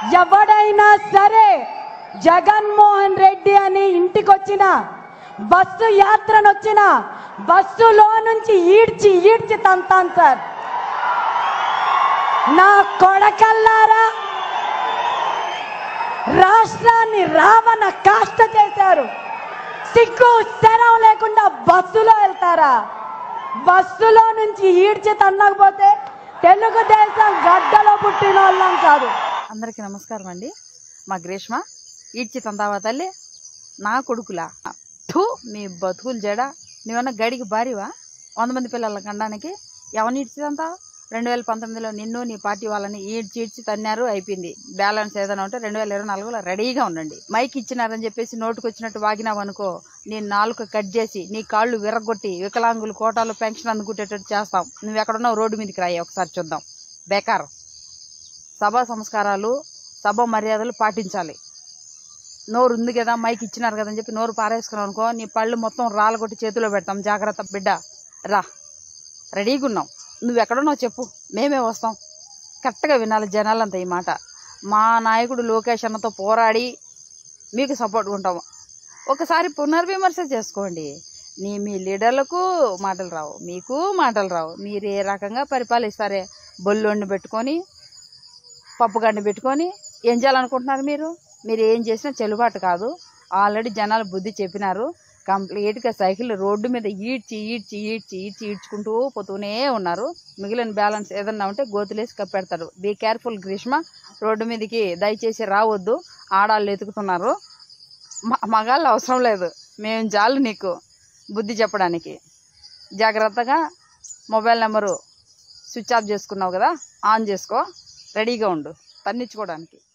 ఎవడైనా సరే జగన్మోహన్ రెడ్డి అని ఇంటికొచ్చిన బస్సు యాత్రనొచ్చిన బస్సులో నుంచి ఈడ్చి ఈడ్చి తంతాను సార్ నా కొడకల్లారా రాష్ట్రాన్ని రావణ కాష్ట చేశారు సిగ్గు శరం లేకుండా బస్సులో వెళ్తారా బస్సులో నుంచి ఈడ్చి తన్నకపోతే తెలుగుదేశం గడ్డలో పుట్టిన వాళ్ళం కాదు అందరికీ నమస్కారం అండి మా గ్రీష్మ ఈడ్చి తందావా తల్లి నా కొడుకులా ఠూ మీ బతుకులు జడ నువ్వన్నా గడికి భారీవా వంద మంది పిల్లల కండానికి ఎవరిని ఈడ్చి తంతావు రెండు వేల పంతొమ్మిదిలో నిన్ను నీ పార్టీ వాళ్ళని ఈడ్చి ఈడ్చి తన్నారు అయిపోయింది బ్యాలెన్స్ ఏదైనా ఉంటే రెండు వేల ఇరవై నాలుగులో రెడీగా ఉండండి మైక్ ఇచ్చినారని చెప్పేసి నోటుకు వచ్చినట్టు వాగినావు అనుకో నీ నాలుక కట్ చేసి నీ కాళ్ళు విరగొట్టి వికలాంగులు కోటాలు పెన్షన్ అందుకుంటేటట్టు చేస్తాం నువ్వు ఎక్కడున్నావు రోడ్డు మీదకి రాయి ఒకసారి చూద్దాం బేకార్ సభా సంస్కారాలు సభ మర్యాదలు పాటించాలి నోరు ఉంది కదా మైక్ ఇచ్చినారు కదా అని చెప్పి నోరు పారేసుకున్నావు అనుకో నీ పళ్ళు మొత్తం రాలగొట్టి చేతిలో పెడతాం జాగ్రత్త బిడ్డ రా రెడీగా ఉన్నాం నువ్వు ఎక్కడున్నావు చెప్పు మేమే వస్తాం కరెక్ట్గా వినాలి జనాలంతా ఈ మాట మా నాయకుడు లోకేష్ అన్నతో పోరాడి మీకు సపోర్ట్ ఉంటాము ఒకసారి పునర్విమర్శ చేసుకోండి నీ మీ లీడర్లకు మాటలు రావు మీకు మాటలు రావు మీరు ఏ రకంగా పరిపాలిస్తారే బొల్లోని పెట్టుకొని పప్పుగడ్డ పెట్టుకొని ఏం చేయాలనుకుంటున్నారు మీరు మీరు ఏం చేసినా చెల్లుబాటు కాదు ఆల్రెడీ జనాలు బుద్ధి చెప్పినారు కంప్లీట్గా సైకిల్ రోడ్డు మీద ఈడ్చి ఈడ్చి ఈడ్చి ఈడ్చి ఈడ్చుకుంటూ పోతూనే ఉన్నారు మిగిలిన బ్యాలెన్స్ ఏదన్నా ఉంటే గోతులేసి కప్పెడతారు బీ కేర్ఫుల్ గ్రీష్మ రోడ్డు మీదకి దయచేసి రావద్దు ఆడాళ్ళు ఎతుకుతున్నారు మ- మగాళ్ళు అవసరం లేదు మేము చాలు నీకు బుద్ధి చెప్పడానికి జాగ్రత్తగా మొబైల్ నెంబరు స్విచ్ ఆఫ్ చేసుకున్నావు కదా ఆన్ చేసుకో రెడీగా ఉండు తన్నించుకోవడానికి